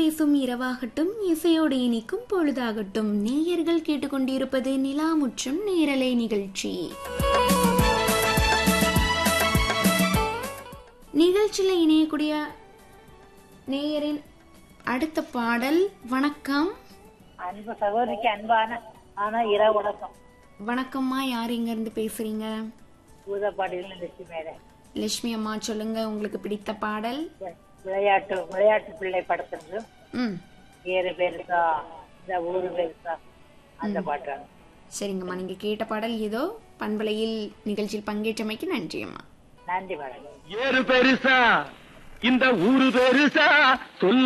வீசும் இரவாகட்டும் இசையோடு இனிக்கும் பொழுதாகட்டும் நேயர்கள் கேட்டுக்கொண்டிருப்பது நிலாமுற்றம் நேரலை நிகழ்ச்சி நிகழ்ச்சியில் இணையக்கூடிய நேயரின் அடுத்த பாடல் வணக்கம் அன்பு சகோதரிக்கு அன்பான ஆனா இரவு வணக்கம் வணக்கம்மா யார் இங்க இருந்து பேசுறீங்க பூதப்பாடியில் நிறுத்தி மேலே லட்சுமி அம்மா சொல்லுங்க உங்களுக்கு பிடித்த பாடல் விளையாட்டு விளையாட்டு பிள்ளை படத்திற்கு ம் ஏறு பெருசா இந்த ஊரு பெருசா அந்த பாட்டு சரிங்கம்மா நீங்க கேட்ட பாடல் ஏதோ பண்பலையில் நிகழ்ச்சியில் பங்கேற்றமைக்கு நன்றி அம்மா நன்றி மேடம் ஏறு பெருசா இந்த ஊரு பெருசா சொல்ல